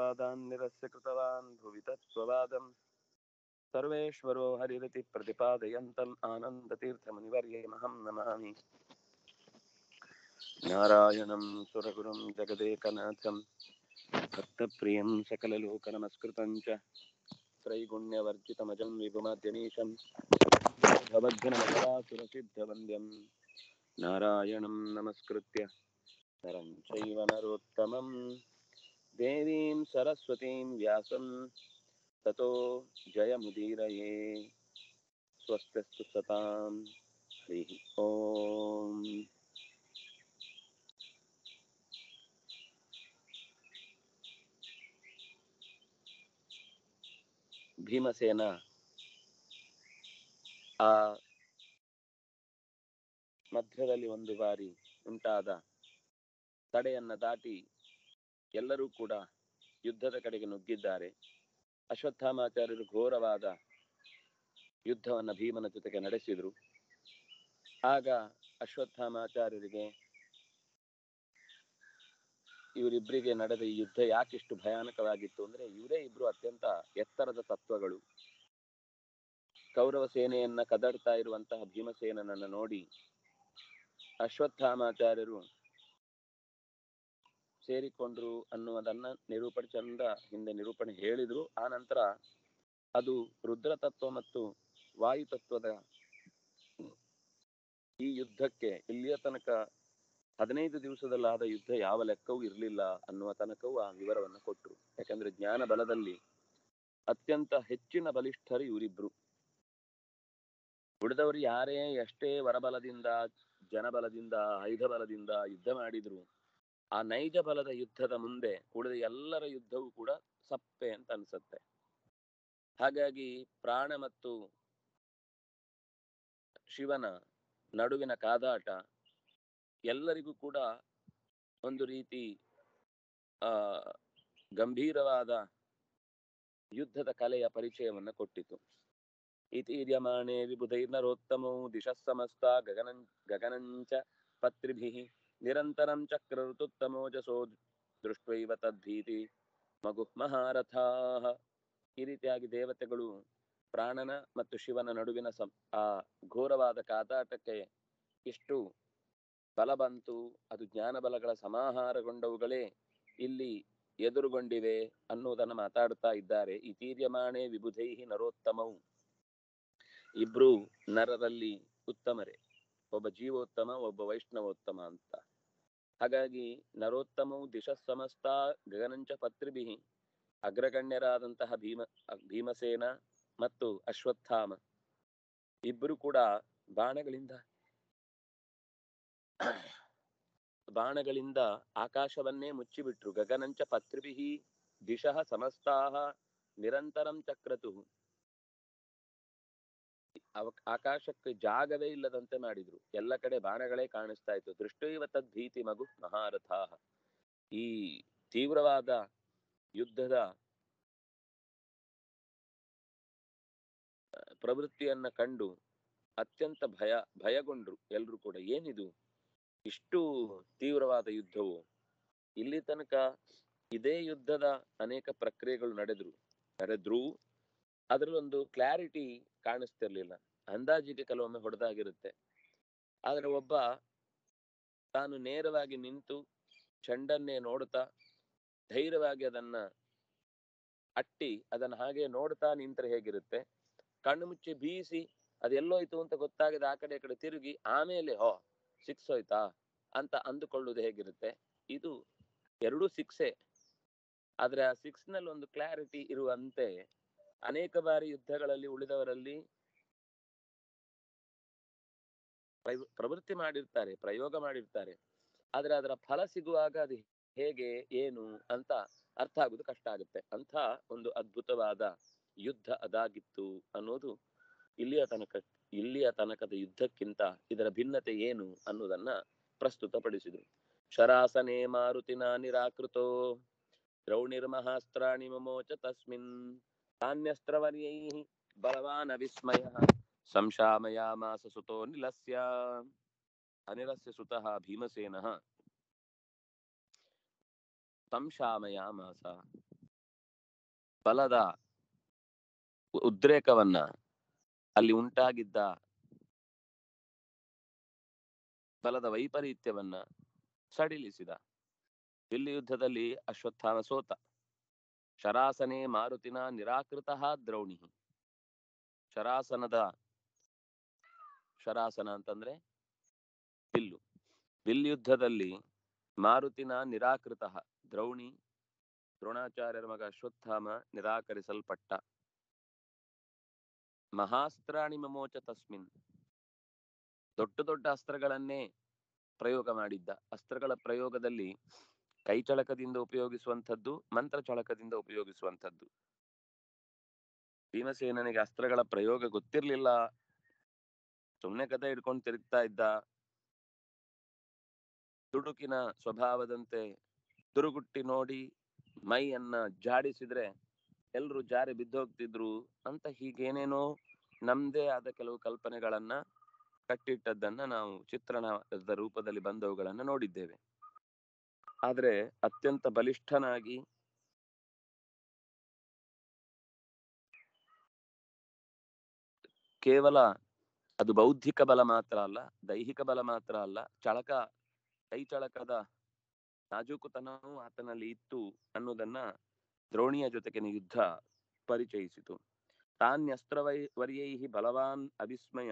वादान् निरस्य कृतवान् भुवि तत्त्ववादम् सर्वेश्वरो हरिरिति प्रतिपादयन्तम् आनन्दतीर्थमुनिवर्यमहं नमामि नारायणं सुरगुरुं जगदेकनाथं भक्तप्रियं सकललोकनमस्कृतं च त्रैगुण्यवर्जितमजं विभुमाद्यमीशं भवद्घनमकरासुरसिद्धवन्द्यं नारायणं नमस्कृत्य नरं चैव नरोत्तमं देवीं सरस्वतीं व्यासं ततो जयमुदीरये स्वस्त्यस्तु सतां हरिः ॐ ಭೀಮಸೇನ ಆ ಮಧ್ಯದಲ್ಲಿ ಒಂದು ಬಾರಿ ಉಂಟಾದ ತಡೆಯನ್ನ ದಾಟಿ ಎಲ್ಲರೂ ಕೂಡ ಯುದ್ಧದ ಕಡೆಗೆ ನುಗ್ಗಿದ್ದಾರೆ ಅಶ್ವತ್ಥಾಮಾಚಾರ್ಯರು ಘೋರವಾದ ಯುದ್ಧವನ್ನ ಭೀಮನ ಜೊತೆಗೆ ನಡೆಸಿದ್ರು ಆಗ ಅಶ್ವತ್ಥಾಮಾಚಾರ್ಯರಿಗೆ ಇವರಿಬ್ಬರಿಗೆ ನಡೆದ ಈ ಯುದ್ಧ ಯಾಕಿಷ್ಟು ಭಯಾನಕವಾಗಿತ್ತು ಅಂದ್ರೆ ಇವರೇ ಇಬ್ರು ಅತ್ಯಂತ ಎತ್ತರದ ತತ್ವಗಳು ಕೌರವ ಸೇನೆಯನ್ನ ಕದಡ್ತಾ ಇರುವಂತಹ ಭೀಮಸೇನನನ್ನ ನೋಡಿ ಅಶ್ವತ್ಥಾಮಾಚಾರ್ಯರು ಸೇರಿಕೊಂಡ್ರು ಅನ್ನುವುದನ್ನ ನಿರೂಪಣೆ ಚಂದ ಹಿಂದೆ ನಿರೂಪಣೆ ಹೇಳಿದ್ರು ಆ ನಂತರ ಅದು ರುದ್ರ ತತ್ವ ಮತ್ತು ವಾಯು ತತ್ವದ ಈ ಯುದ್ಧಕ್ಕೆ ಇಲ್ಲಿಯ ತನಕ ಹದಿನೈದು ದಿವಸದಲ್ಲಾದ ಯುದ್ಧ ಯಾವ ಲೆಕ್ಕವೂ ಇರಲಿಲ್ಲ ಅನ್ನುವ ತನಕವೂ ಆ ವಿವರವನ್ನು ಕೊಟ್ಟರು ಯಾಕಂದ್ರೆ ಜ್ಞಾನ ಬಲದಲ್ಲಿ ಅತ್ಯಂತ ಹೆಚ್ಚಿನ ಬಲಿಷ್ಠರು ಇವರಿಬ್ರು ಉಳಿದವರು ಯಾರೇ ಎಷ್ಟೇ ವರಬಲದಿಂದ ಜನಬಲದಿಂದ ಆಯುಧ ಬಲದಿಂದ ಯುದ್ಧ ಮಾಡಿದ್ರು ಆ ನೈಜ ಬಲದ ಯುದ್ಧದ ಮುಂದೆ ಉಳಿದ ಎಲ್ಲರ ಯುದ್ಧವೂ ಕೂಡ ಸಪ್ಪೆ ಅಂತ ಅನ್ಸುತ್ತೆ ಹಾಗಾಗಿ ಪ್ರಾಣ ಮತ್ತು ಶಿವನ ನಡುವಿನ ಕಾದಾಟ ಎಲ್ಲರಿಗೂ ಕೂಡ ಒಂದು ರೀತಿ ಆ ಗಂಭೀರವಾದ ಯುದ್ಧದ ಕಲೆಯ ಪರಿಚಯವನ್ನ ಕೊಟ್ಟಿತು ಇತೀರ್ಯಮಾಣೆ ವಿಬುಧೈರ್ನರೋತ್ತಮೋ ದಿಶಃ ಸಮಸ್ತ ಗಗನಂ ಗಗನಂಚ ಪತ್ರಿಭಿಃ ನಿರಂತರಂ ಚಕ್ರ ಋತುತ್ತಮೋಜಸೋ ದೃಷ್ಟ್ವೈವ ತದ್ಭೀತಿ ಮಗುಃ ಮಹಾರಥಾಃ ಈ ರೀತಿಯಾಗಿ ದೇವತೆಗಳು ಪ್ರಾಣನ ಮತ್ತು ಶಿವನ ನಡುವಿನ ಸಂ ಆ ಘೋರವಾದ ಕಾದಾಟಕ್ಕೆ ಇಷ್ಟು ಬಲ ಬಂತು ಅದು ಜ್ಞಾನ ಬಲಗಳ ಸಮಾಹಾರಗೊಂಡವುಗಳೇ ಇಲ್ಲಿ ಎದುರುಗೊಂಡಿವೆ ಅನ್ನುವುದನ್ನು ಮಾತಾಡ್ತಾ ಇದ್ದಾರೆ ಇತೀರ್ಯಮಾಣೆ ವಿಬುಧೈಹಿ ನರೋತ್ತಮವು ಇಬ್ರು ನರರಲ್ಲಿ ಉತ್ತಮರೇ ಒಬ್ಬ ಜೀವೋತ್ತಮ ಒಬ್ಬ ವೈಷ್ಣವೋತ್ತಮ ಅಂತ ಹಾಗಾಗಿ ನರೋತ್ತಮವು ದಿಶ ಸಮಸ್ತ ಗಗನಂಚ ಪತ್ರಿಭಿ ಅಗ್ರಗಣ್ಯರಾದಂತಹ ಭೀಮ ಭೀಮಸೇನ ಮತ್ತು ಅಶ್ವತ್ಥಾಮ ಇಬ್ಬರು ಕೂಡ ಬಾಣಗಳಿಂದ ಬಾಣಗಳಿಂದ ಆಕಾಶವನ್ನೇ ಮುಚ್ಚಿಬಿಟ್ರು ಗಗನಂಚ ಪತ್ರಿಭಿ ದಿಶಃ ಸಮಸ್ತಾಹ ನಿರಂತರಂ ಚಕ್ರತು ಆಕಾಶಕ್ಕೆ ಜಾಗವೇ ಇಲ್ಲದಂತೆ ಮಾಡಿದ್ರು ಎಲ್ಲ ಕಡೆ ಬಾಣಗಳೇ ಕಾಣಿಸ್ತಾ ಇತ್ತು ದೃಷ್ಟೈವ ತದ್ಭೀತಿ ಮಗು ಮಹಾರಥಾಹ ಈ ತೀವ್ರವಾದ ಯುದ್ಧದ ಪ್ರವೃತ್ತಿಯನ್ನ ಕಂಡು ಅತ್ಯಂತ ಭಯ ಭಯಗೊಂಡ್ರು ಎಲ್ರು ಕೂಡ ಏನಿದು ಇಷ್ಟು ತೀವ್ರವಾದ ಯುದ್ಧವು ಇಲ್ಲಿ ತನಕ ಇದೇ ಯುದ್ಧದ ಅನೇಕ ಪ್ರಕ್ರಿಯೆಗಳು ನಡೆದ್ರು ನಡೆದ್ರು ಅದರಲ್ಲೊಂದು ಕ್ಲಾರಿಟಿ ಕಾಣಿಸ್ತಿರ್ಲಿಲ್ಲ ಅಂದಾಜಿಗೆ ಕೆಲವೊಮ್ಮೆ ಹೊಡೆದಾಗಿರುತ್ತೆ ಆದ್ರೆ ಒಬ್ಬ ತಾನು ನೇರವಾಗಿ ನಿಂತು ಚೆಂಡನ್ನೇ ನೋಡ್ತಾ ಧೈರ್ಯವಾಗಿ ಅದನ್ನ ಅಟ್ಟಿ ಅದನ್ನ ಹಾಗೆ ನೋಡ್ತಾ ನಿಂತರೆ ಹೇಗಿರುತ್ತೆ ಕಣ್ಣು ಮುಚ್ಚಿ ಬೀಸಿ ಅದೆಲ್ಲೋಯ್ತು ಅಂತ ಗೊತ್ತಾಗದ ಆ ಕಡೆ ಈ ಕಡೆ ತಿರುಗಿ ಆಮೇಲೆ ಹೋ ಸಿಕ್ಸ್ ಹೋಯ್ತಾ ಅಂತ ಅಂದುಕೊಳ್ಳುವುದು ಹೇಗಿರುತ್ತೆ ಇದು ಎರಡೂ ಸಿಕ್ಸೇ ಆದ್ರೆ ಆ ಸಿಕ್ಸ್ ನಲ್ಲಿ ಒಂದು ಕ್ಲಾರಿಟಿ ಇರುವಂತೆ ಅನೇಕ ಬಾರಿ ಯುದ್ಧಗಳಲ್ಲಿ ಉಳಿದವರಲ್ಲಿ ಪ್ರವೃತ್ತಿ ಮಾಡಿರ್ತಾರೆ ಪ್ರಯೋಗ ಮಾಡಿರ್ತಾರೆ ಆದ್ರೆ ಅದರ ಫಲ ಸಿಗುವಾಗ ಅದು ಹೇಗೆ ಏನು ಅಂತ ಅರ್ಥ ಆಗುದು ಕಷ್ಟ ಆಗುತ್ತೆ ಅಂತ ಒಂದು ಅದ್ಭುತವಾದ ಯುದ್ಧ ಅದಾಗಿತ್ತು ಅನ್ನೋದು ಇಲ್ಲಿಯ ತನಕ ಇಲ್ಲಿಯ ತನಕದ ಯುದ್ಧಕ್ಕಿಂತ ಇದರ ಭಿನ್ನತೆ ಏನು ಅನ್ನೋದನ್ನ ಪ್ರಸ್ತುತಪಡಿಸಿದ್ರು ಶರಾಸನೆ ಮಾರುತಿನ ನಿರಾಕೃತೋ ದ್ರೌಣಿರ್ಮಹಾಸ್ತ್ರಾಣಿ ಮಮೋಚ ತಸ್ಮಿನ್ ತಾನ್ಯಸ್ತ್ರವರ್ಯೈ ಬಲವಾನ ವಿಸ್ಮಯ ಸಂಶಾಮಯಾಮಾಸ ಸುತೋ ನಿಲಸ್ಯ ಅನಿಲಸ್ಯ ಸುತಃ ಭೀಮಸೇನಃ ಸಂಶಾಮಯಾಮಾಸ ಬಲದ ಉದ್ರೇಕವನ್ನ ಅಲ್ಲಿ ಉಂಟಾಗಿದ್ದ ಬಲದ ವೈಪರೀತ್ಯವನ್ನ ಸಡಿಲಿಸಿದ ಇಲ್ಲಿ ಯುದ್ಧದಲ್ಲಿ ಅಶ್ವತ್ಥಾಮ ಸೋತ ಶರಾಸನೆ ಮಾರುತಿನ ನಿರಾಕೃತ ದ್ರೌಣಿ ಶರಾಸನದ ಶರಾಸನ ಅಂತಂದ್ರೆ ಬಿಲ್ಲು ಬಿಲ್ ಯುದ್ಧದಲ್ಲಿ ಮಾರುತಿನ ನಿರಾಕೃತ ದ್ರೌಣಿ ದ್ರೋಣಾಚಾರ್ಯರ ಮಗ ಅಶ್ವತ್ಥಾಮ ನಿರಾಕರಿಸಲ್ಪಟ್ಟ ಮಹಾಸ್ತ್ರಾಣಿ ಮಮೋಚ ತಸ್ಮಿನ್ ದೊಡ್ಡ ದೊಡ್ಡ ಅಸ್ತ್ರಗಳನ್ನೇ ಪ್ರಯೋಗ ಮಾಡಿದ್ದ ಅಸ್ತ್ರಗಳ ಪ್ರಯೋಗದಲ್ಲಿ ಕೈಚಳಕದಿಂದ ಉಪಯೋಗಿಸುವಂಥದ್ದು ಮಂತ್ರಚಳಕದಿಂದ ಉಪಯೋಗಿಸುವಂಥದ್ದು ಭೀಮಸೇನನಿಗೆ ಅಸ್ತ್ರಗಳ ಪ್ರಯೋಗ ಗೊತ್ತಿರ್ಲಿಲ್ಲ ಸುಮ್ನೆ ಕತೆ ಹಿಡ್ಕೊಂಡು ತಿರುಗ್ತಾ ಇದ್ದ ದುಡುಕಿನ ಸ್ವಭಾವದಂತೆ ದುರುಗುಟ್ಟಿ ನೋಡಿ ಮೈಯನ್ನ ಜಾಡಿಸಿದ್ರೆ ಎಲ್ರು ಜಾರಿ ಬಿದ್ದೋಗ್ತಿದ್ರು ಅಂತ ಹೀಗೇನೇನೋ ನಮ್ದೇ ಆದ ಕೆಲವು ಕಲ್ಪನೆಗಳನ್ನ ಕಟ್ಟಿಟ್ಟದ್ದನ್ನ ನಾವು ಚಿತ್ರಣದ ರೂಪದಲ್ಲಿ ಬಂದವುಗಳನ್ನ ನೋಡಿದ್ದೇವೆ ಆದ್ರೆ ಅತ್ಯಂತ ಬಲಿಷ್ಠನಾಗಿ ಕೇವಲ ಅದು ಬೌದ್ಧಿಕ ಬಲ ಮಾತ್ರ ಅಲ್ಲ ದೈಹಿಕ ಬಲ ಮಾತ್ರ ಅಲ್ಲ ಚಳಕ ಕೈ ಚಳಕದ ನಾಜೂಕುತನವೂ ಆತನಲ್ಲಿ ಇತ್ತು ಅನ್ನೋದನ್ನ ದ್ರೋಣಿಯ ಜೊತೆಗಿನ ಯುದ್ಧ ಪರಿಚಯಿಸಿತು ತಾನ್ಯಸ್ತ್ರವೈ ವರ್ಯೈ ಬಲವಾನ್ ಅವಿಸ್ಮಯ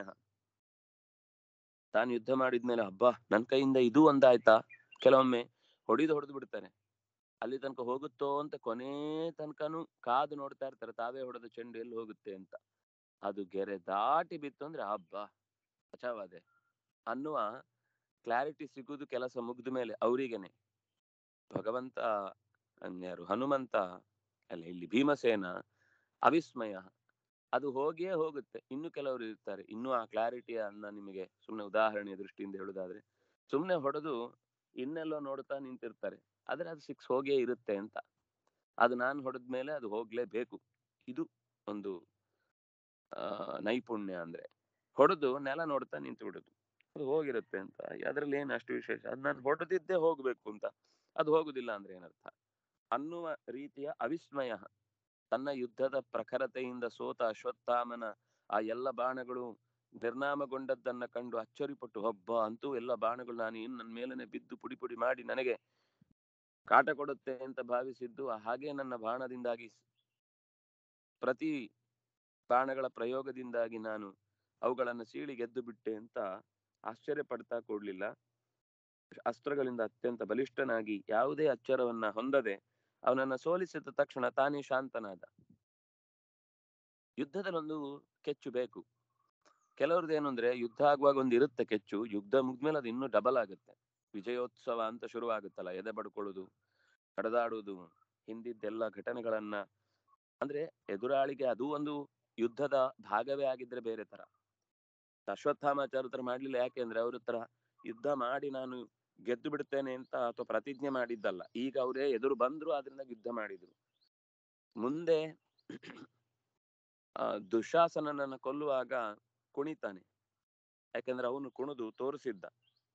ತಾನು ಯುದ್ಧ ಮಾಡಿದ್ಮೇಲೆ ಹಬ್ಬ ನನ್ ಕೈಯಿಂದ ಇದು ಒಂದಾಯ್ತಾ ಕೆಲವೊಮ್ಮೆ ಹೊಡಿದು ಹೊಡೆದು ಬಿಡ್ತಾರೆ ಅಲ್ಲಿ ತನಕ ಹೋಗುತ್ತೋ ಅಂತ ಕೊನೇ ತನಕನು ಕಾದು ನೋಡ್ತಾ ಇರ್ತಾರೆ ತಾವೇ ಹೊಡೆದ ಚೆಂಡು ಎಲ್ಲಿ ಹೋಗುತ್ತೆ ಅಂತ ಅದು ಗೆರೆ ದಾಟಿ ಬಿತ್ತು ಅಂದ್ರೆ ಹಬ್ಬ ಬಚಾವಾದೆ ಅನ್ನುವ ಕ್ಲಾರಿಟಿ ಸಿಗುದು ಕೆಲಸ ಮುಗ್ದ ಮೇಲೆ ಅವರಿಗೆನೆ ಭಗವಂತ ಅನ್ಯಾರು ಹನುಮಂತ ಅಲ್ಲ ಇಲ್ಲಿ ಭೀಮಸೇನ ಅವಿಸ್ಮಯ ಅದು ಹೋಗಿಯೇ ಹೋಗುತ್ತೆ ಇನ್ನು ಕೆಲವರು ಇರ್ತಾರೆ ಇನ್ನು ಆ ಕ್ಲಾರಿಟಿಯ ಅನ್ನ ನಿಮಗೆ ಸುಮ್ಮನೆ ಉದಾಹರಣೆಯ ದೃಷ್ಟಿಯಿಂದ ಹೇಳುದಾದ್ರೆ ಸುಮ್ಮನೆ ಹೊಡೆದು ಇನ್ನೆಲ್ಲೋ ನೋಡ್ತಾ ನಿಂತಿರ್ತಾರೆ ಆದ್ರೆ ಅದು ಸಿಕ್ಸ್ ಹೋಗೇ ಇರುತ್ತೆ ಅಂತ ಅದು ನಾನು ಹೊಡೆದ್ಮೇಲೆ ಅದು ಹೋಗ್ಲೇಬೇಕು ಇದು ಒಂದು ಆ ನೈಪುಣ್ಯ ಅಂದ್ರೆ ಹೊಡೆದು ನೆಲ ನೋಡ್ತಾ ನಿಂತು ಬಿಡುದು ಅದು ಹೋಗಿರುತ್ತೆ ಅಂತ ಅದ್ರಲ್ಲಿ ಏನು ಅಷ್ಟು ವಿಶೇಷ ಅದ್ ನಾನು ಹೊಡೆದಿದ್ದೇ ಹೋಗ್ಬೇಕು ಅಂತ ಅದು ಹೋಗುದಿಲ್ಲ ಅಂದ್ರೆ ಏನರ್ಥ ಅನ್ನುವ ರೀತಿಯ ಅವಿಸ್ಮಯ ತನ್ನ ಯುದ್ಧದ ಪ್ರಖರತೆಯಿಂದ ಸೋತ ಅಶ್ವತ್ಥಾಮನ ಆ ಎಲ್ಲ ಬಾಣಗಳು ನಿರ್ನಾಮಗೊಂಡದ್ದನ್ನ ಕಂಡು ಅಚ್ಚರಿಪಟ್ಟು ಹಬ್ಬ ಅಂತೂ ಎಲ್ಲ ಬಾಣಗಳು ನಾನು ಇನ್ನು ನನ್ನ ಮೇಲನೆ ಬಿದ್ದು ಪುಡಿ ಪುಡಿ ಮಾಡಿ ನನಗೆ ಕಾಟ ಕೊಡುತ್ತೆ ಅಂತ ಭಾವಿಸಿದ್ದು ಹಾಗೆ ನನ್ನ ಬಾಣದಿಂದಾಗಿ ಪ್ರತಿ ಬಾಣಗಳ ಪ್ರಯೋಗದಿಂದಾಗಿ ನಾನು ಅವುಗಳನ್ನು ಸೀಳಿ ಗೆದ್ದು ಬಿಟ್ಟೆ ಅಂತ ಆಶ್ಚರ್ಯ ಪಡ್ತಾ ಕೊಡ್ಲಿಲ್ಲ ಅಸ್ತ್ರಗಳಿಂದ ಅತ್ಯಂತ ಬಲಿಷ್ಠನಾಗಿ ಯಾವುದೇ ಅಚ್ಚರವನ್ನ ಹೊಂದದೆ ಅವನನ್ನ ಸೋಲಿಸಿದ ತಕ್ಷಣ ತಾನೇ ಶಾಂತನಾದ ಯುದ್ಧದಲ್ಲಿ ಒಂದು ಕೆಚ್ಚು ಬೇಕು ಕೆಲವ್ರದ್ದು ಏನು ಅಂದ್ರೆ ಯುದ್ಧ ಆಗುವಾಗ ಒಂದು ಇರುತ್ತೆ ಕೆಚ್ಚು ಯುದ್ಧ ಮುಗ್ದ್ಮೇಲೆ ಅದು ಇನ್ನೂ ಡಬಲ್ ಆಗುತ್ತೆ ವಿಜಯೋತ್ಸವ ಅಂತ ಶುರುವಾಗುತ್ತಲ್ಲ ಎದೆ ಬಡ್ಕೊಳ್ಳೋದು ಕಡದಾಡುವುದು ಹಿಂದಿದ್ದೆಲ್ಲ ಘಟನೆಗಳನ್ನ ಅಂದ್ರೆ ಎದುರಾಳಿಗೆ ಅದು ಒಂದು ಯುದ್ಧದ ಭಾಗವೇ ಆಗಿದ್ರೆ ಬೇರೆ ತರ ಅಶ್ವತ್ಥಾಮಾಚಾರ ತರ ಮಾಡ್ಲಿಲ್ಲ ಯಾಕೆಂದ್ರೆ ಅವ್ರ ಹತ್ರ ಯುದ್ಧ ಮಾಡಿ ನಾನು ಗೆದ್ದು ಬಿಡ್ತೇನೆ ಅಂತ ಅಥವಾ ಪ್ರತಿಜ್ಞೆ ಮಾಡಿದ್ದಲ್ಲ ಈಗ ಅವರೇ ಎದುರು ಬಂದ್ರು ಆದ್ರಿಂದ ಯುದ್ಧ ಮಾಡಿದ್ರು ಮುಂದೆ ಆ ದುಶಾಸನನನ್ನ ಕೊಲ್ಲುವಾಗ ಕುಣಿತಾನೆ ಯಾಕಂದ್ರೆ ಅವನು ಕುಣಿದು ತೋರಿಸಿದ್ದ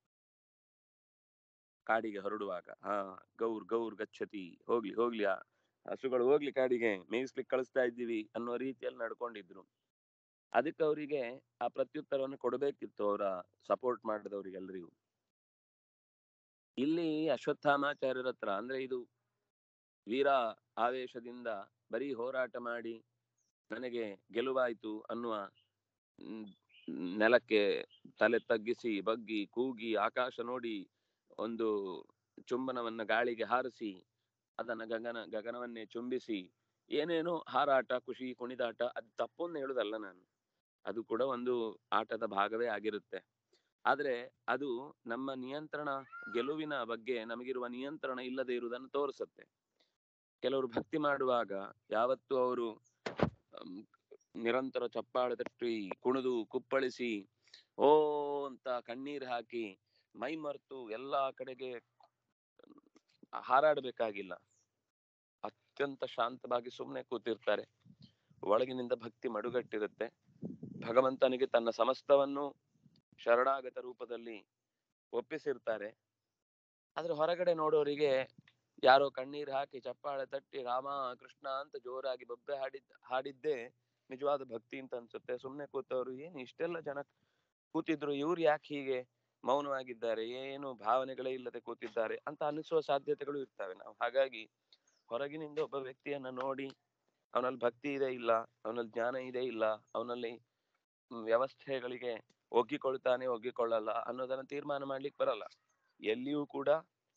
ಕಾಡಿಗೆ ಹೊರಡುವಾಗ ಹಾ ಗೌರ್ ಗೌರ್ ಗಚ್ಚತಿ ಹೋಗ್ಲಿ ಹೋಗ್ಲಿ ಆ ಹಸುಗಳು ಹೋಗ್ಲಿ ಕಾಡಿಗೆ ಮೇಯಿಸ್ಲಿಕ್ಕೆ ಕಳಿಸ್ತಾ ಇದ್ದೀವಿ ಅನ್ನೋ ರೀತಿಯಲ್ಲಿ ನಡ್ಕೊಂಡಿದ್ರು ಅದಕ್ಕೆ ಅವರಿಗೆ ಆ ಪ್ರತ್ಯುತ್ತರವನ್ನು ಕೊಡಬೇಕಿತ್ತು ಅವರ ಸಪೋರ್ಟ್ ಮಾಡಿದವರಿಗೆಲ್ಲರಿಗೂ ಇಲ್ಲಿ ಅಶ್ವತ್ಥಾಮಾಚಾರ್ಯರ ಹತ್ರ ಅಂದ್ರೆ ಇದು ವೀರ ಆವೇಶದಿಂದ ಬರೀ ಹೋರಾಟ ಮಾಡಿ ನನಗೆ ಗೆಲುವಾಯ್ತು ಅನ್ನುವ ಮ್, ನೆಲಕ್ಕೆ ತಲೆ ತಗ್ಗಿಸಿ ಬಗ್ಗಿ ಕೂಗಿ ಆಕಾಶ ನೋಡಿ ಒಂದು ಚುಂಬನವನ್ನ ಗಾಳಿಗೆ ಹಾರಿಸಿ ಅದನ್ನ ಗಗನ ಗಗನವನ್ನೇ ಚುಂಬಿಸಿ ಏನೇನೋ ಹಾರಾಟ ಖುಷಿ ಕುಣಿದಾಟ ಅದು ತಪ್ಪು ಅಂತ ಹೇಳುದಲ್ಲ ನಾನು ಅದು ಕೂಡ ಒಂದು ಆಟದ ಭಾಗವೇ ಆಗಿರುತ್ತೆ ಆದ್ರೆ ಅದು ನಮ್ಮ ನಿಯಂತ್ರಣ ಗೆಲುವಿನ ಬಗ್ಗೆ ನಮಗಿರುವ ನಿಯಂತ್ರಣ ಇಲ್ಲದೆ ಇರುವುದನ್ನು ತೋರಿಸುತ್ತೆ ಕೆಲವರು ಭಕ್ತಿ ಮಾಡುವಾಗ ಯಾವತ್ತು ಅವರು ಅಮ್, ನಿರಂತರ ಚಪ್ಪಾಳೆ ತಟ್ಟಿ ಕುಣಿದು ಕುಪ್ಪಳಿಸಿ ಓ ಅಂತ ಕಣ್ಣೀರ್ ಹಾಕಿ ಮೈ ಮರೆತು ಎಲ್ಲಾ ಕಡೆಗೆ ಹಾರಾಡಬೇಕಾಗಿಲ್ಲ ಅತ್ಯಂತ ಶಾಂತವಾಗಿ ಸುಮ್ಮನೆ ಕೂತಿರ್ತಾರೆ ಒಳಗಿನಿಂದ ಭಕ್ತಿ ಮಡುಗಟ್ಟಿರುತ್ತೆ ಭಗವಂತನಿಗೆ ತನ್ನ ಸಮಸ್ತವನ್ನು ಶರಣಾಗತ ರೂಪದಲ್ಲಿ ಒಪ್ಪಿಸಿರ್ತಾರೆ ಆದ್ರೆ ಹೊರಗಡೆ ನೋಡೋರಿಗೆ ಯಾರೋ ಕಣ್ಣೀರ್ ಹಾಕಿ ಚಪ್ಪಾಳೆ ತಟ್ಟಿ ರಾಮ ಕೃಷ್ಣ ಅಂತ ಜೋರಾಗಿ ಬೊಬ್ಬೆ ಹಾಡಿದ್ ಹಾಡಿದ್ದೇ ನಿಜವಾದ ಭಕ್ತಿ ಅಂತ ಅನ್ಸುತ್ತೆ ಸುಮ್ನೆ ಕೂತವ್ರು ಏನು ಇಷ್ಟೆಲ್ಲ ಜನ ಕೂತಿದ್ರು ಇವ್ರು ಯಾಕೆ ಹೀಗೆ ಮೌನವಾಗಿದ್ದಾರೆ ಏನು ಭಾವನೆಗಳೇ ಇಲ್ಲದೆ ಕೂತಿದ್ದಾರೆ ಅಂತ ಅನಿಸುವ ಸಾಧ್ಯತೆಗಳು ಇರ್ತವೆ ನಾವು ಹಾಗಾಗಿ ಹೊರಗಿನಿಂದ ಒಬ್ಬ ವ್ಯಕ್ತಿಯನ್ನ ನೋಡಿ ಅವನಲ್ಲಿ ಭಕ್ತಿ ಇದೆ ಇಲ್ಲ ಅವನಲ್ಲಿ ಜ್ಞಾನ ಇದೆ ಇಲ್ಲ ಅವನಲ್ಲಿ ಮ್, ವ್ಯವಸ್ಥೆಗಳಿಗೆ ಒಗ್ಗಿಕೊಳ್ತಾನೆ ಒಗ್ಗಿಕೊಳ್ಳಲ್ಲ ಅನ್ನೋದನ್ನ ತೀರ್ಮಾನ ಮಾಡ್ಲಿಕ್ಕೆ ಬರಲ್ಲ ಎಲ್ಲಿಯೂ ಕೂಡ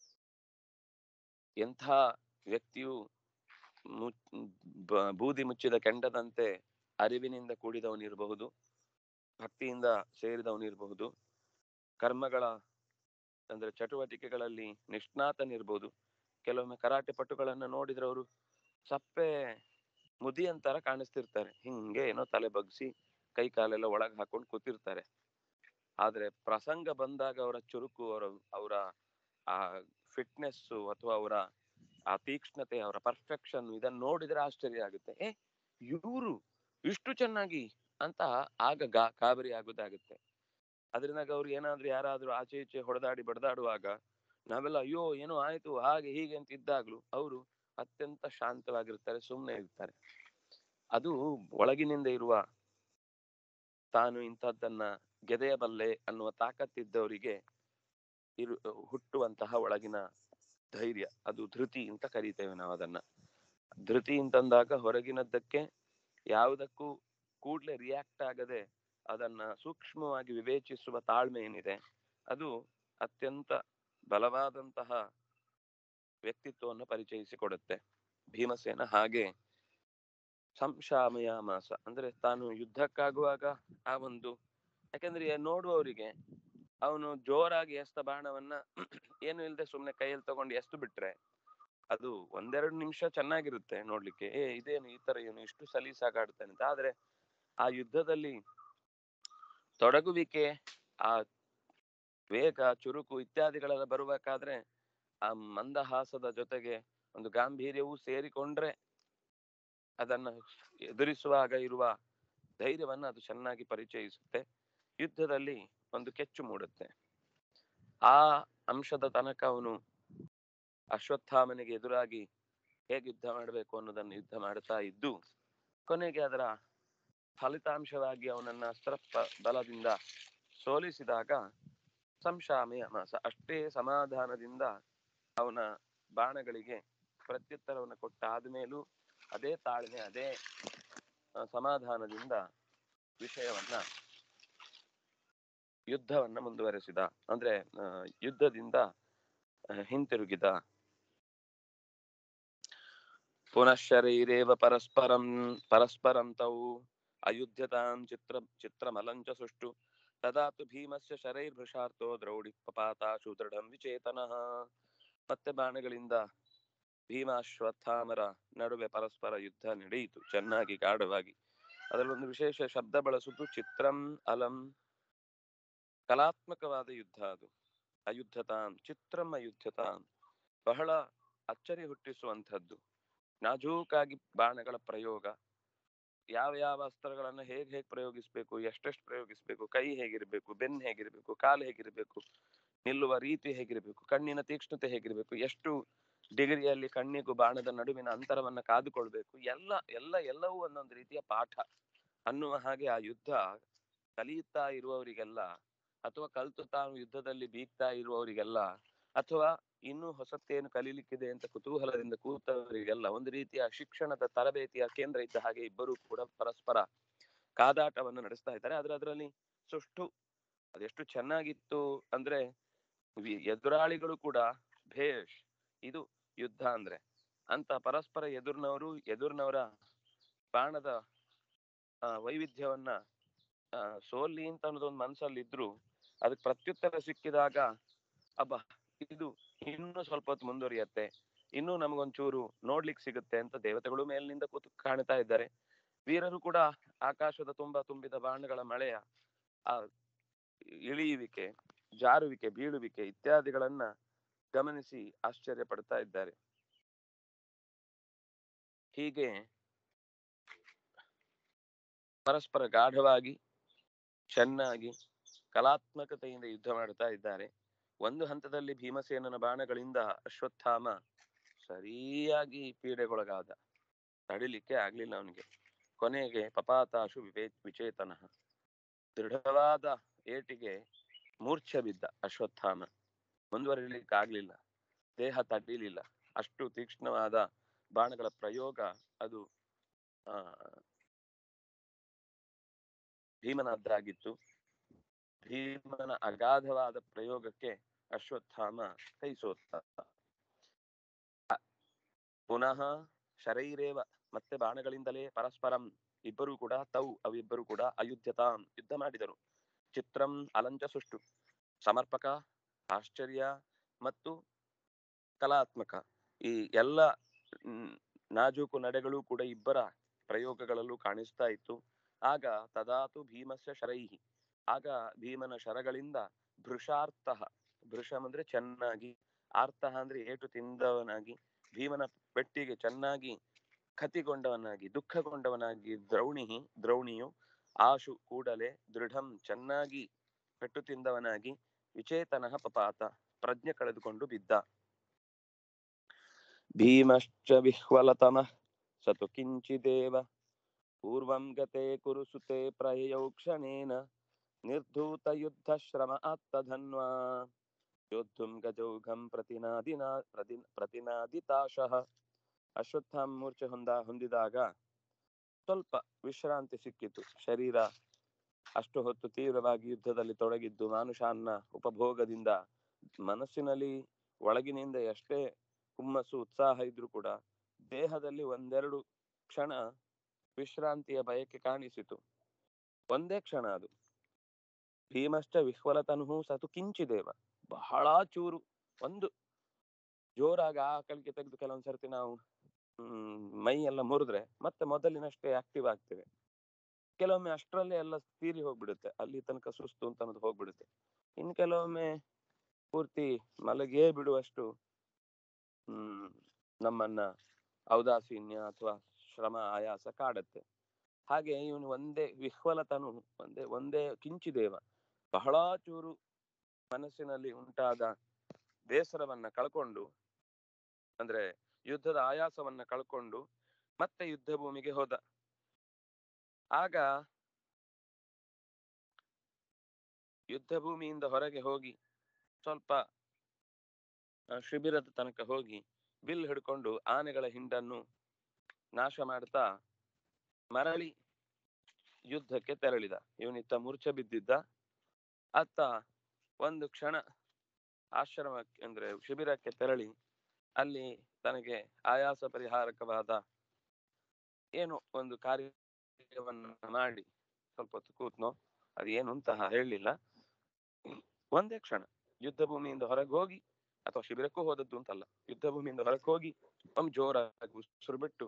ಎಂಥ ವ್ಯಕ್ತಿಯು ಮು- ಬ- ಬೂದಿ ಮುಚ್ಚಿದ ಕೆಂಡದಂತೆ ಅರಿವಿನಿಂದ ಕೂಡಿದವನಿರಬಹುದು ಭಕ್ತಿಯಿಂದ ಸೇರಿದವನಿರಬಹುದು ಕರ್ಮಗಳ ಅಂದ್ರೆ ಚಟುವಟಿಕೆಗಳಲ್ಲಿ ನಿಷ್ಣಾತನಿರ್ಬೋದು ಕೆಲವೊಮ್ಮೆ ಕರಾಟೆ ಪಟುಗಳನ್ನ ನೋಡಿದ್ರೆ ಅವರು ಸಪ್ಪೆ ಮುದಿ ಅಂತರ ಕಾಣಿಸ್ತಿರ್ತಾರೆ ಹಿಂಗೆ ಏನೋ ತಲೆ ಬಗ್ಸಿ ಕೈ ಕಾಲೆಲ್ಲ ಒಳಗ್ ಹಾಕೊಂಡು ಕೂತಿರ್ತಾರೆ ಆದ್ರೆ ಪ್ರಸಂಗ ಬಂದಾಗ ಅವರ ಚುರುಕು ಅವರ ಅವರ ಆ ಫಿಟ್ನೆಸ್ ಅಥವಾ ಅವರ ಆ ತೀಕ್ಷ್ಣತೆ ಅವರ ಪರ್ಫೆಕ್ಷನ್ ಇದನ್ನ ನೋಡಿದ್ರೆ ಆಶ್ಚರ್ಯ ಆಗುತ್ತೆ ಏ ಇವರು ಇಷ್ಟು ಚೆನ್ನಾಗಿ ಅಂತ ಆಗ ಗಾ ಗಾಬರಿ ಆಗುದಾಗುತ್ತೆ ಅದರಿಂದಾಗ ಅವ್ರು ಏನಾದ್ರೂ ಯಾರಾದ್ರೂ ಆಚೆ ಈಚೆ ಹೊಡೆದಾಡಿ ಬಡದಾಡುವಾಗ ನಾವೆಲ್ಲ ಅಯ್ಯೋ ಏನೋ ಆಯ್ತು ಹಾಗೆ ಹೀಗೆ ಅಂತ ಇದ್ದಾಗ್ಲೂ ಅವರು ಅತ್ಯಂತ ಶಾಂತವಾಗಿರ್ತಾರೆ ಸುಮ್ಮನೆ ಇರ್ತಾರೆ ಅದು ಒಳಗಿನಿಂದ ಇರುವ ತಾನು ಇಂಥದ್ದನ್ನ ಗೆದೆಯಬಲ್ಲೆ ಅನ್ನುವ ತಾಕತ್ತಿದ್ದವರಿಗೆ ಇರು ಹುಟ್ಟುವಂತಹ ಒಳಗಿನ ಧೈರ್ಯ ಅದು ಧೃತಿ ಅಂತ ಕರೀತೇವೆ ನಾವು ಅದನ್ನ ಧೃತಿ ಅಂತಂದಾಗ ಹೊರಗಿನದ್ದಕ್ಕೆ ಯಾವುದಕ್ಕೂ ಕೂಡ್ಲೆ ರಿಯಾಕ್ಟ್ ಆಗದೆ ಅದನ್ನ ಸೂಕ್ಷ್ಮವಾಗಿ ವಿವೇಚಿಸುವ ತಾಳ್ಮೆ ಏನಿದೆ ಅದು ಅತ್ಯಂತ ಬಲವಾದಂತಹ ವ್ಯಕ್ತಿತ್ವವನ್ನು ಪರಿಚಯಿಸಿಕೊಡುತ್ತೆ ಭೀಮಸೇನ ಹಾಗೆ ಸಂಶಾಮಯ ಮಾಸ ಅಂದ್ರೆ ತಾನು ಯುದ್ಧಕ್ಕಾಗುವಾಗ ಆ ಒಂದು ಯಾಕಂದ್ರೆ ನೋಡುವವರಿಗೆ ಅವನು ಜೋರಾಗಿ ಎಸ್ತ ಬಾಣವನ್ನ ಏನು ಇಲ್ಲದೆ ಸುಮ್ನೆ ಕೈಯಲ್ಲಿ ತಗೊಂಡು ಎಷ್ಟು ಬಿಟ್ರೆ ಅದು ಒಂದೆರಡು ನಿಮಿಷ ಚೆನ್ನಾಗಿರುತ್ತೆ ನೋಡ್ಲಿಕ್ಕೆ ಏ ಇದೇನು ಈ ತರ ಇವನು ಇಷ್ಟು ಸಲೀಸಾಗಿ ಆಡ್ತಾನೆ ಅಂತ ಆದ್ರೆ ಆ ಯುದ್ಧದಲ್ಲಿ ತೊಡಗುವಿಕೆ ಆ ವೇಗ ಚುರುಕು ಇತ್ಯಾದಿಗಳೆಲ್ಲ ಬರುಬೇಕಾದ್ರೆ ಆ ಮಂದಹಾಸದ ಜೊತೆಗೆ ಒಂದು ಗಾಂಭೀರ್ಯವೂ ಸೇರಿಕೊಂಡ್ರೆ ಅದನ್ನ ಎದುರಿಸುವಾಗ ಇರುವ ಧೈರ್ಯವನ್ನ ಅದು ಚೆನ್ನಾಗಿ ಪರಿಚಯಿಸುತ್ತೆ ಯುದ್ಧದಲ್ಲಿ ಒಂದು ಕೆಚ್ಚು ಮೂಡುತ್ತೆ ಆ ಅಂಶದ ತನಕ ಅವನು ಅಶ್ವತ್ಥಾಮನಿಗೆ ಎದುರಾಗಿ ಹೇಗೆ ಯುದ್ಧ ಮಾಡಬೇಕು ಅನ್ನೋದನ್ನು ಯುದ್ಧ ಮಾಡ್ತಾ ಇದ್ದು ಕೊನೆಗೆ ಅದರ ಫಲಿತಾಂಶವಾಗಿ ಅವನನ್ನ ಅಸ್ತ್ರ ಪ- ಬಲದಿಂದ ಸೋಲಿಸಿದಾಗ ಸಂಶಾಮಯ ಮಾಸ ಅಷ್ಟೇ ಸಮಾಧಾನದಿಂದ ಅವನ ಬಾಣಗಳಿಗೆ ಪ್ರತ್ಯುತ್ತರವನ್ನು ಕೊಟ್ಟ ಆದ್ಮೇಲೂ ಅದೇ ತಾಳ್ಮೆ ಅದೇ ಆ, ಸಮಾಧಾನದಿಂದ ವಿಷಯವನ್ನ ಯುದ್ಧವನ್ನ ಮುಂದುವರೆಸಿದ ಅಂದ್ರೆ ಆ, ಯುದ್ಧದಿಂದ ಆ, ಹಿಂತಿರುಗಿದ ಪುನಃ ಶರೀರೇವ ಪರಸ್ಪರಂ ಪರಸ್ಪರಂ ತೌ ಅಯುಧ್ಯತಾಂ ಚಿತ್ರ ಚಿತ್ರಮಲಂಚ ಸುಷ್ಟು ತದಾ ತು ಭೀಮಸ್ಯ ಶರೈರ್ಭೃಷಾರ್ಥೋ ದ್ರೌಡಿ ಪಪಾತಾಶು ದೃಢಂ ವಿಚೇತನಃ ಮತ್ತೆ ಬಾಣಗಳಿಂದ ಭೀಮ ಅಶ್ವತ್ಥಾಮರ ನಡುವೆ ಪರಸ್ಪರ ಯುದ್ಧ ನಡೆಯಿತು ಚೆನ್ನಾಗಿ ಗಾಢವಾಗಿ ಅದರಲ್ಲೊಂದು ವಿಶೇಷ ಶಬ್ದ ಬಳಸುವುದು ಚಿತ್ರಂ ಅಲಂ ಕಲಾತ್ಮಕವಾದ ಯುದ್ಧ ಅದು ಅಯುದ್ಧತಾಂ ಚಿತ್ರಂ ಅಯುದ್ಧತಾಂ ಬಹಳ ಅಚ್ಚರಿ ಹುಟ್ಟಿಸುವಂಥದ್ದು ನಾಜೂಕಾಗಿ ಬಾಣಗಳ ಪ್ರಯೋಗ ಯಾವ ಯಾವ ಅಸ್ತ್ರಗಳನ್ನ ಹೇಗ್ ಹೇಗ್ ಪ್ರಯೋಗಿಸ್ಬೇಕು ಎಷ್ಟೆಷ್ಟು ಪ್ರಯೋಗಿಸ್ಬೇಕು ಕೈ ಹೇಗಿರ್ಬೇಕು ಬೆನ್ ಹೇಗಿರ್ಬೇಕು ಕಾಲು ಹೇಗಿರ್ಬೇಕು ನಿಲ್ಲುವ ರೀತಿ ಹೇಗಿರ್ಬೇಕು ಕಣ್ಣಿನ ತೀಕ್ಷ್ಣತೆ ಹೇಗಿರ್ಬೇಕು ಎಷ್ಟು ಡಿಗ್ರಿಯಲ್ಲಿ ಕಣ್ಣಿಗೂ ಬಾಣದ ನಡುವಿನ ಅಂತರವನ್ನ ಕಾದುಕೊಳ್ಬೇಕು ಎಲ್ಲ ಎಲ್ಲ ಎಲ್ಲವೂ ಒಂದೊಂದು ರೀತಿಯ ಪಾಠ ಅನ್ನುವ ಹಾಗೆ ಆ ಯುದ್ಧ ಕಲಿಯುತ್ತಾ ಇರುವವರಿಗೆಲ್ಲ ಅಥವಾ ಕಲ್ತು ತಾನು ಯುದ್ಧದಲ್ಲಿ ಬೀಗ್ತಾ ಇರುವವರಿಗೆಲ್ಲ ಅಥವಾ ಇನ್ನೂ ಹೊಸತೇನು ಕಲೀಲಿಕ್ಕಿದೆ ಅಂತ ಕುತೂಹಲದಿಂದ ಕೂತವರಿಗೆಲ್ಲ ಒಂದು ರೀತಿಯ ಶಿಕ್ಷಣದ ತರಬೇತಿಯ ಕೇಂದ್ರ ಇದ್ದ ಹಾಗೆ ಇಬ್ಬರು ಕೂಡ ಪರಸ್ಪರ ಕಾದಾಟವನ್ನು ನಡೆಸ್ತಾ ಇದ್ದಾರೆ ಆದ್ರೆ ಅದರಲ್ಲಿ ಸುಷ್ಟು ಅದೆಷ್ಟು ಚೆನ್ನಾಗಿತ್ತು ಅಂದ್ರೆ ವಿ- ಎದುರಾಳಿಗಳು ಕೂಡ ಭೇಷ್ ಇದು ಯುದ್ಧ ಅಂದ್ರೆ ಅಂತ ಪರಸ್ಪರ ಎದುರಿನವರು ಎದುರಿನವರ ಬಾಣದ ಆ, ವೈವಿಧ್ಯವನ್ನ ಆ, ಸೋಲ್ಲಿ ಅಂತ ಅನ್ನೋದೊಂದು ಮನಸ್ಸಲ್ಲಿ ಇದ್ರು ಅದಕ್ಕೆ ಪ್ರತ್ಯುತ್ತರ ಸಿಕ್ಕಿದಾಗ ಅಬ್ಬಾ ಇದು ಇನ್ನೂ ಸ್ವಲ್ಪ ಹೊತ್ತು ಮುಂದುವರಿಯತ್ತೆ ಇನ್ನೂ ನಮಗೊಂಚೂರು ನೋಡ್ಲಿಕ್ಕೆ ಸಿಗುತ್ತೆ ಅಂತ ದೇವತೆಗಳು ಮೇಲಿನಿಂದ ಕೂತು ಕಾಣ್ತಾ ಇದ್ದಾರೆ ವೀರರು ಕೂಡ ಆಕಾಶದ ತುಂಬ ತುಂಬಿದ ಬಾಣಗಳ ಮಳೆಯ ಆ ಇಳಿಯುವಿಕೆ ಜಾರುವಿಕೆ ಬೀಳುವಿಕೆ ಇತ್ಯಾದಿಗಳನ್ನ ಗಮನಿಸಿ ಆಶ್ಚರ್ಯ ಪಡ್ತಾ ಇದ್ದಾರೆ ಹೀಗೆ ಪರಸ್ಪರ ಗಾಢವಾಗಿ ಚೆನ್ನಾಗಿ ಕಲಾತ್ಮಕತೆಯಿಂದ ಯುದ್ಧ ಮಾಡ್ತಾ ಇದ್ದಾರೆ ಒಂದು ಹಂತದಲ್ಲಿ ಭೀಮಸೇನನ ಬಾಣಗಳಿಂದ ಅಶ್ವತ್ಥಾಮ ಸರಿಯಾಗಿ ಪೀಡೆಗೊಳಗಾದ ತಡಿಲಿಕ್ಕೆ ಆಗ್ಲಿಲ್ಲ ಅವನಿಗೆ ಕೊನೆಗೆ ಪಪಾತಾಶು ವಿವೇ ವಿಚೇತನ ದೃಢವಾದ ಏಟಿಗೆ ಮೂರ್ಛೆ ಬಿದ್ದ ಅಶ್ವತ್ಥಾಮ ಮುಂದುವರಿಲಿಕ್ಕೆ ಆಗ್ಲಿಲ್ಲ ದೇಹ ತಡಿಲಿಲ್ಲ ಅಷ್ಟು ತೀಕ್ಷ್ಣವಾದ ಬಾಣಗಳ ಪ್ರಯೋಗ ಅದು ಆ ಭೀಮನದ್ದಾಗಿತ್ತು ಭೀಮನ ಅಗಾಧವಾದ ಪ್ರಯೋಗಕ್ಕೆ ಅಶ್ವತ್ಥಾಮ ಕೈ ಸೋತ ಪುನಃ ಶರೈರೇವ ಮತ್ತೆ ಬಾಣಗಳಿಂದಲೇ ಪರಸ್ಪರಂ ಇಬ್ಬರು ಕೂಡ ತೌ ಅವಿಬ್ಬರು ಕೂಡ ಅಯುಧ್ಯತಾಂ ಯುದ್ಧ ಮಾಡಿದರು ಚಿತ್ರಂ ಅಲಂಚ ಸುಷ್ಟು ಸಮರ್ಪಕ ಆಶ್ಚರ್ಯ ಮತ್ತು ಕಲಾತ್ಮಕ ಈ ಎಲ್ಲ ಮ್, ನಾಜೂಕು ನಡೆಗಳು ಕೂಡ ಇಬ್ಬರ ಪ್ರಯೋಗಗಳಲ್ಲೂ ಕಾಣಿಸ್ತಾ ಇತ್ತು ಆಗ ತದಾತು ಭೀಮಸ್ಯ ಶರೈಹಿ ಆಗ ಭೀಮನ ಶರಗಳಿಂದ ಭೃಷಾರ್ಥ ಭೃಷಂ ಅಂದ್ರೆ ಚೆನ್ನಾಗಿ ಆರ್ತಃ ಅಂದ್ರೆ ಏಟು ತಿಂದವನಾಗಿ ಭೀಮನ ಪೆಟ್ಟಿಗೆ ಚೆನ್ನಾಗಿ ಕತಿಗೊಂಡವನಾಗಿ ದುಃಖಗೊಂಡವನಾಗಿ ದ್ರೌಣಿ ದ್ರೌಣಿಯು ಆಶು ಕೂಡಲೇ ದೃಢಂ ಚೆನ್ನಾಗಿ ಪೆಟ್ಟು ತಿಂದವನಾಗಿ ವಿಚೇತನಃ ಪಪಾತ ಪ್ರಜ್ಞೆ ಕಳೆದುಕೊಂಡು ಬಿದ್ದ ಭೀಮಶ್ಚ ವಿಹ್ವಲತಮ ಸತು ಕಿಂಚಿದೇವ ಪೂರ್ವಂ ಗತೆ ಕುರು ಸುತೆ ಪ್ರಯಯೌ ಕ್ಷಣೇನ ನಿರ್ಧೂತ ಯುದ್ಧ ಶ್ರಮ ಆತ್ತಧನ್ವಾ ಯೋದ್ಧುಂ ಗಜೌಘಂ ಪ್ರತಿನಾದಿನಾ ಪ್ರತಿ ಪ್ರತಿನಾದಿತಾಶಃ ಅಶ್ವತ್ಥಾಮ ಮೂರ್ಛೆ ಹೊಂದ ಹೊಂದಿದಾಗ ಸ್ವಲ್ಪ ವಿಶ್ರಾಂತಿ ಸಿಕ್ಕಿತು ಶರೀರ ಅಷ್ಟು ಹೊತ್ತು ತೀವ್ರವಾಗಿ ಯುದ್ಧದಲ್ಲಿ ತೊಡಗಿದ್ದು ಮಾನುಷಾನ್ನ ಉಪಭೋಗದಿಂದ ಮನಸ್ಸಿನಲ್ಲಿ ಒಳಗಿನಿಂದ ಎಷ್ಟೇ ಹುಮ್ಮಸ್ಸು ಉತ್ಸಾಹ ಇದ್ರೂ ಕೂಡ ದೇಹದಲ್ಲಿ ಒಂದೆರಡು ಕ್ಷಣ ವಿಶ್ರಾಂತಿಯ ಬಯಕೆ ಕಾಣಿಸಿತು ಒಂದೇ ಕ್ಷಣ ಅದು ಭೀಮಶ್ಚ ವಿಹ್ವಲತನು ಸತು ಕಿಂಚಿದೇವ ಬಹಳ ಚೂರು ಒಂದು ಜೋರಾಗಿ ಆಕಳಿಗೆ ತೆಗೆದು ಕೆಲವೊಂದ್ ಸರ್ತಿ ನಾವು ಹ್ಮ್ ಮೈ ಎಲ್ಲ ಮುರಿದ್ರೆ ಮತ್ತೆ ಮೊದಲಿನಷ್ಟೇ ಆಕ್ಟಿವ್ ಆಗ್ತೇವೆ ಕೆಲವೊಮ್ಮೆ ಅಷ್ಟರಲ್ಲೇ ಎಲ್ಲ ತೀರಿ ಹೋಗ್ಬಿಡುತ್ತೆ ಅಲ್ಲಿ ತನಕ ಸುಸ್ತು ಅಂತ ಅನ್ನೋದು ಹೋಗ್ಬಿಡುತ್ತೆ ಇನ್ ಕೆಲವೊಮ್ಮೆ ಪೂರ್ತಿ ಮಲಗೇ ಬಿಡುವಷ್ಟು ಹ್ಮ್ ನಮ್ಮನ್ನ ಔದಾಸೀನ್ಯ ಅಥವಾ ಶ್ರಮ ಆಯಾಸ ಕಾಡತ್ತೆ ಹಾಗೆ ಇವನು ಒಂದೇ ವಿಹ್ವಲತನು ಒಂದೇ ಒಂದೇ ಕಿಂಚಿದೇವ ಬಹಳ ಚೂರು ಮನಸ್ಸಿನಲ್ಲಿ ಉಂಟಾದ ಬೇಸರವನ್ನ ಕಳ್ಕೊಂಡು ಅಂದ್ರೆ ಯುದ್ಧದ ಆಯಾಸವನ್ನ ಕಳ್ಕೊಂಡು ಮತ್ತೆ ಯುದ್ಧ ಭೂಮಿಗೆ ಹೋದ ಆಗ ಯುದ್ಧ ಭೂಮಿಯಿಂದ ಹೊರಗೆ ಹೋಗಿ ಸ್ವಲ್ಪ ಆ, ಶಿಬಿರದ ತನಕ ಹೋಗಿ ಬಿಲ್ ಹಿಡ್ಕೊಂಡು ಆನೆಗಳ ಹಿಂಡನ್ನು ನಾಶ ಮಾಡ್ತಾ ಮರಳಿ ಯುದ್ಧಕ್ಕೆ ತೆರಳಿದ ಇವನಿತ್ತ ಮೂರ್ಛೆ ಬಿದ್ದಿದ್ದ ಅತ್ತ ಒಂದು ಕ್ಷಣ ಆಶ್ರಮಕ್ಕೆ ಅಂದ್ರೆ ಶಿಬಿರಕ್ಕೆ ತೆರಳಿ ಅಲ್ಲಿ ತನಗೆ ಆಯಾಸ ಪರಿಹಾರಕವಾದ ಏನು ಒಂದು ಕಾರ್ಯವನ್ನ ಮಾಡಿ ಸ್ವಲ್ಪ ಹೊತ್ತು ಕೂತ್ನೋ ಅದೇನು ಅಂತ ಹೇಳಲಿಲ್ಲ ಒಂದೇ ಕ್ಷಣ ಯುದ್ಧ ಭೂಮಿಯಿಂದ ಹೊರಗೆ ಹೋಗಿ ಅಥವಾ ಶಿಬಿರಕ್ಕೂ ಹೋದದ್ದು ಅಂತಲ್ಲ ಯುದ್ಧ ಭೂಮಿಯಿಂದ ಹೊರಗೆ ಹೋಗಿ ಒಮ್ಮೆ ಜೋರಾಗಿ ಉಸಿರು ಬಿಟ್ಟು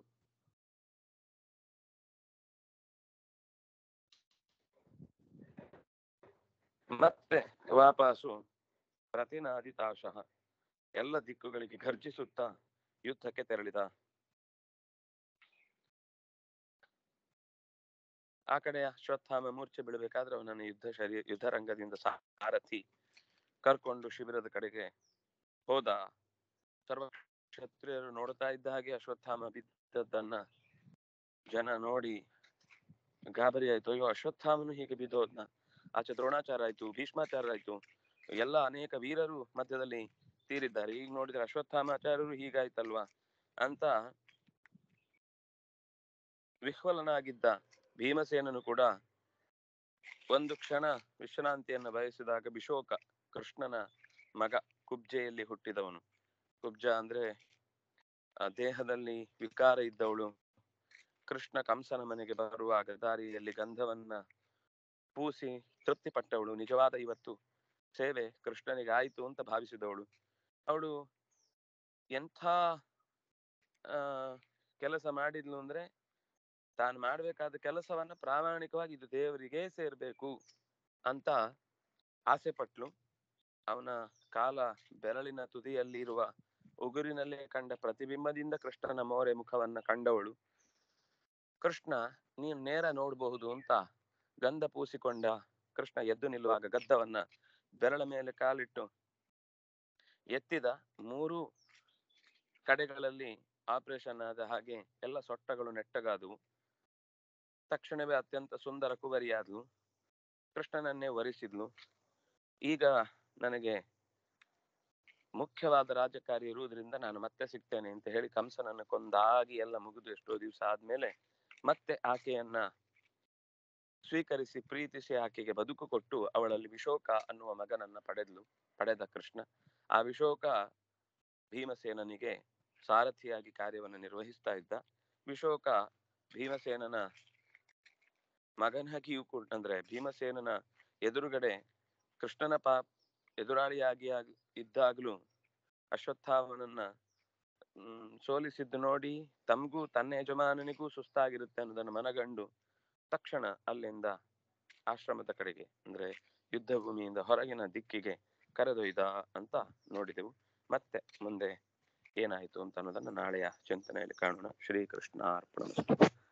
ಮತ್ತೆ ವಾಪಸ್ಸು ಪ್ರತಿನಾದಿತಾಶಃ ಎಲ್ಲ ದಿಕ್ಕುಗಳಿಗೆ ಘರ್ಜಿಸುತ್ತಾ ಯುದ್ಧಕ್ಕೆ ತೆರಳಿದ ಆ ಕಡೆ ಅಶ್ವತ್ಥಾಮ ಮೂರ್ಛೆ ಬೀಳಬೇಕಾದ್ರೆ ಅವನನ್ನು ಯುದ್ಧ ಶರೀರ ಯುದ್ಧ ರಂಗದಿಂದ ಸಾರಥಿ ಕರ್ಕೊಂಡು ಶಿಬಿರದ ಕಡೆಗೆ ಹೋದ ಸರ್ವ ಕ್ಷತ್ರಿಯರು ನೋಡ್ತಾ ಇದ್ದ ಹಾಗೆ ಅಶ್ವತ್ಥಾಮ ಬಿದ್ದದ್ದನ್ನ ಜನ ನೋಡಿ ಗಾಬರಿ ಆಯ್ತು ಅಯ್ಯೋ ಅಶ್ವತ್ಥಾಮನು ಹೀಗೆ ಬಿದ್ದೋದ್ನ ಆಚೆ ದ್ರೋಣಾಚಾರ ಆಯ್ತು ಭೀಷ್ಮಾಚಾರ ಆಯ್ತು ಎಲ್ಲ ಅನೇಕ ವೀರರು ಮಧ್ಯದಲ್ಲಿ ತೀರಿದ್ದಾರೆ ಈಗ ನೋಡಿದ್ರೆ ಅಶ್ವತ್ಥಾಮಾಚಾರ್ಯರು ಹೀಗಾಯ್ತಲ್ವಾ ಅಂತ ವಿಹ್ವಲನಾಗಿದ್ದ ಭೀಮಸೇನನು ಕೂಡ ಒಂದು ಕ್ಷಣ ವಿಶ್ರಾಂತಿಯನ್ನು ಬಯಸಿದಾಗ ಬಿಶೋಕ ಕೃಷ್ಣನ ಮಗ ಕುಬ್ಜೆಯಲ್ಲಿ ಹುಟ್ಟಿದವನು ಕುಬ್ಜ ಅಂದ್ರೆ ಆ ದೇಹದಲ್ಲಿ ವಿಕಾರ ಇದ್ದವಳು ಕೃಷ್ಣ ಕಂಸನ ಮನೆಗೆ ಬರುವಾಗ ದಾರಿಯಲ್ಲಿ ಗಂಧವನ್ನ ಪೂಸಿ ತೃಪ್ತಿಪಟ್ಟವಳು ನಿಜವಾದ ಇವತ್ತು ಸೇವೆ ಕೃಷ್ಣನಿಗೆ ಆಯ್ತು ಅಂತ ಭಾವಿಸಿದವಳು ಅವಳು ಎಂಥ ಆ ಕೆಲಸ ಮಾಡಿದ್ಲು ಅಂದ್ರೆ ತಾನು ಮಾಡ್ಬೇಕಾದ ಕೆಲಸವನ್ನ ಪ್ರಾಮಾಣಿಕವಾಗಿ ಇದು ದೇವರಿಗೆ ಸೇರ್ಬೇಕು ಅಂತ ಆಸೆ ಪಟ್ಲು ಅವನ ಕಾಲ ಬೆರಳಿನ ತುದಿಯಲ್ಲಿ ಇರುವ ಉಗುರಿನಲ್ಲೇ ಕಂಡ ಪ್ರತಿಬಿಂಬದಿಂದ ಕೃಷ್ಣನ ಮೋರೆ ಮುಖವನ್ನ ಕಂಡವಳು ಕೃಷ್ಣ ನೀನು ನೇರ ನೋಡಬಹುದು ಅಂತ ಗಂಧ ಪೂಸಿಕೊಂಡ ಕೃಷ್ಣ ಎದ್ದು ನಿಲ್ಲುವಾಗ ಗದ್ದವನ್ನ ಬೆರಳ ಮೇಲೆ ಕಾಲಿಟ್ಟು ಎತ್ತಿದ ಮೂರು ಕಡೆಗಳಲ್ಲಿ ಆಪರೇಷನ್ ಆದ ಹಾಗೆ ಎಲ್ಲ ಸೊಟ್ಟಗಳು ನೆಟ್ಟಗಾದವು ತಕ್ಷಣವೇ ಅತ್ಯಂತ ಸುಂದರ ಕುವರಿಯಾದಳು ಕೃಷ್ಣನನ್ನೇ ವರಿಸಿದ್ಲು ಈಗ ನನಗೆ ಮುಖ್ಯವಾದ ರಾಜಕಾರಿ ಇರುವುದರಿಂದ ನಾನು ಮತ್ತೆ ಸಿಗ್ತೇನೆ ಅಂತ ಹೇಳಿ ಕಂಸನನ್ನು ಕೊಂದಾಗಿ ಎಲ್ಲ ಮುಗಿದು ಎಷ್ಟೋ ದಿವಸ ಆದ್ಮೇಲೆ ಮತ್ತೆ ಆಕೆಯನ್ನ ಸ್ವೀಕರಿಸಿ ಪ್ರೀತಿಸಿ ಆಕೆಗೆ ಬದುಕು ಕೊಟ್ಟು ಅವಳಲ್ಲಿ ವಿಶೋಕ ಅನ್ನುವ ಮಗನನ್ನ ಪಡೆದ್ಲು ಪಡೆದ ಕೃಷ್ಣ ಆ ವಿಶೋಕ ಭೀಮಸೇನನಿಗೆ ಸಾರಥಿಯಾಗಿ ಕಾರ್ಯವನ್ನು ನಿರ್ವಹಿಸ್ತಾ ಇದ್ದ ವಿಶೋಕ ಭೀಮಸೇನನ ಮಗನಾಗಿಯೂ ಕೂಡ ಅಂದ್ರೆ ಭೀಮಸೇನನ ಎದುರುಗಡೆ ಕೃಷ್ಣನ ಪಾ ಎದುರಾಳಿಯಾಗಿ ಆಗ್- ಇದ್ದಾಗ್ಲೂ ಅಶ್ವತ್ಥಾಮನನ್ನ ಹ್ಮ್ ಸೋಲಿಸಿದ್ದು ನೋಡಿ ತಮಗೂ ತನ್ನ ಯಜಮಾನನಿಗೂ ಸುಸ್ತಾಗಿರುತ್ತೆ ಅನ್ನೋದನ್ನು ಮನಗಂಡು ತಕ್ಷಣ ಅಲ್ಲಿಂದ ಆಶ್ರಮದ ಕಡೆಗೆ ಅಂದ್ರೆ ಯುದ್ಧ ಭೂಮಿಯಿಂದ ಹೊರಗಿನ ದಿಕ್ಕಿಗೆ ಕರೆದೊಯ್ದ ಅಂತ ನೋಡಿದೆವು ಮತ್ತೆ ಮುಂದೆ ಏನಾಯಿತು ಅಂತ ಅನ್ನೋದನ್ನ ನಾಳೆಯ ಚಿಂತನೆಯಲ್ಲಿ ಕಾಣೋಣ ಶ್ರೀಕೃಷ್ಣ ಅರ್ಪಣ